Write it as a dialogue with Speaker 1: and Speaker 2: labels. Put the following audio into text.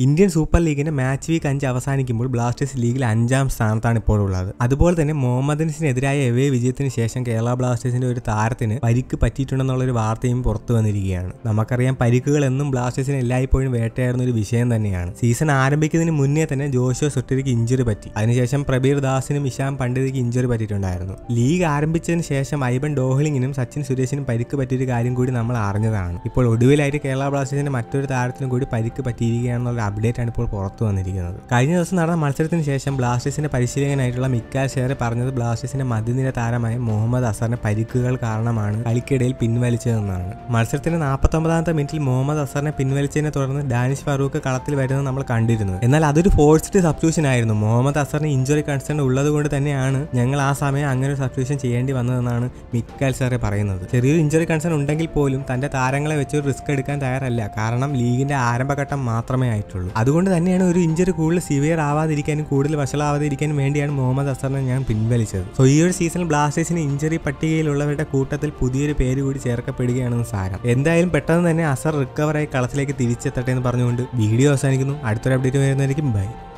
Speaker 1: Indian super ലീഗിന്റെ match week അഞ്ച് അവസാനിക്കുമ്പോൾ ബ്ലാസ്റ്റേഴ്സ് ലീഗിൽ അഞ്ചാം സ്ഥാനത്താണ് ഇപ്പോൾ ഉള്ളത് അതുപോലെ തന്നെ മുഹമ്മദൻസിനെതിരായ എവേ വിജയത്തിന് ശേഷം കേരള ബ്ലാസ്റ്റേഴ്സിന്റെ ഒരു താരത്തിന് പരിക്ക് പറ്റിയിട്ടുണ്ടെന്നുള്ള ഒരു വാർത്തയും പുറത്തു വന്നിരിക്കുകയാണ് നമുക്കറിയാം പരിക്കുകൾ എന്നും ബ്ലാസ്റ്റേഴ്സിന് എല്ലായ്പ്പോഴും വേട്ടയാടുന്ന ഒരു വിഷയം തന്നെയാണ് സീസൺ ആരംഭിക്കുന്നതിന് മുന്നേ തന്നെ ജോഷോ സുട്ടരിക്ക് ഇഞ്ചുറി പറ്റി അതിനുശേഷം പ്രബീർ ദാസിനും ഇഷാം പണ്ഡിതിക്ക് ഇഞ്ചുറി പറ്റിയിട്ടുണ്ടായിരുന്നു ലീഗ് ആരംഭിച്ചതിന് ശേഷം ഐബൻ ഡോഹ്ലിങ്ങിനും സച്ചിൻ സുരേഷിനും പരിക്ക് പറ്റിയൊരു കാര്യം കൂടി നമ്മൾ അറിഞ്ഞതാണ് ഇപ്പോൾ ഒടുവിലായിട്ട് കേരള ബ്ലാസ്റ്റേഴ്സിന്റെ മറ്റൊരു താരത്തിനും കൂടി പരിക്ക് പറ്റിയിരിക്കുകയാണെന്നുള്ള അപ്ഡേറ്റ് ആണ് ഇപ്പോൾ പുറത്തു വന്നിരിക്കുന്നത് കഴിഞ്ഞ ദിവസം നടന്ന മത്സരത്തിന് ശേഷം ബ്ലാസ്റ്റേഴ്സിന്റെ പരിശീലകനായിട്ടുള്ള മിക്കാൽ ഷെയർ പറഞ്ഞത് ബ്ലാസ്റ്റേഴ്സിന്റെ മധ്യനിര താരമായ മുഹമ്മദ് അസറിന്റെ പരിക്കുകൾ കാരണമാണ് കളിക്കിടയിൽ പിൻവലിച്ചതെന്നാണ് മത്സരത്തിന്റെ നാൽപ്പത്തൊമ്പതാമത്തെ മിനിറ്റിൽ മുഹമ്മദ് അസറിനെ പിൻവലിച്ചതിനെ തുടർന്ന് ഡാനിഷ് ഫറൂഖ് കളത്തിൽ വരുന്നത് നമ്മൾ കണ്ടിരുന്നു എന്നാൽ അതൊരു ഫോഴ്സ്ഡ് സബ്സ്റ്റിറ്റ്യൂഷൻ ആയിരുന്നു മുഹമ്മദ് അസറിന് ഇഞ്ചുറി കൺസേൺ ഉള്ളത് കൊണ്ട് തന്നെയാണ് ഞങ്ങൾ ആ സമയം അങ്ങനെ ഒരു സബ്സ്റ്റിറ്റ്യൂഷൻ ചെയ്യേണ്ടി വന്നതെന്നാണ് മിക്കാൽ സാറെ പറയുന്നത് ചെറിയൊരു ഇഞ്ചുറി കൺസേൺ ഉണ്ടെങ്കിൽ പോലും തന്റെ താരങ്ങളെ വെച്ച് ഒരു റിസ്ക് എടുക്കാൻ തയ്യാറല്ല കാരണം ലീഗിന്റെ ആരംഭഘട്ടം മാത്രമേ ആയിട്ടുള്ളൂ അതുകൊണ്ട് തന്നെയാണ് ഒരു ഇഞ്ചുറി കൂടുതൽ സിവിയർ ആവാതിരിക്കാനും കൂടുതൽ വഷളാവാതിരിക്കാനും വേണ്ടിയാണ് മുഹമ്മദ് അസറിനെ ഞാൻ പിൻവലിച്ചത് സോ ഈ ഒരു സീസണിൽ ബ്ലാസ്റ്റേഴ്സിന് ഇഞ്ചുറി പട്ടികയിലുള്ളവരുടെ കൂട്ടത്തിൽ പുതിയൊരു പേര് കൂടി ചേർക്കപ്പെടുകയാണെന്ന് സാരം എന്തായാലും പെട്ടെന്ന് തന്നെ അസർ റിക്കവറായി കളത്തിലേക്ക് തിരിച്ചെത്തട്ടെ എന്ന് പറഞ്ഞുകൊണ്ട് വീഡിയോ അവസാനിക്കുന്നു അടുത്തൊരു അപ്ഡേറ്റ് വരുന്നതായിരിക്കും ബൈ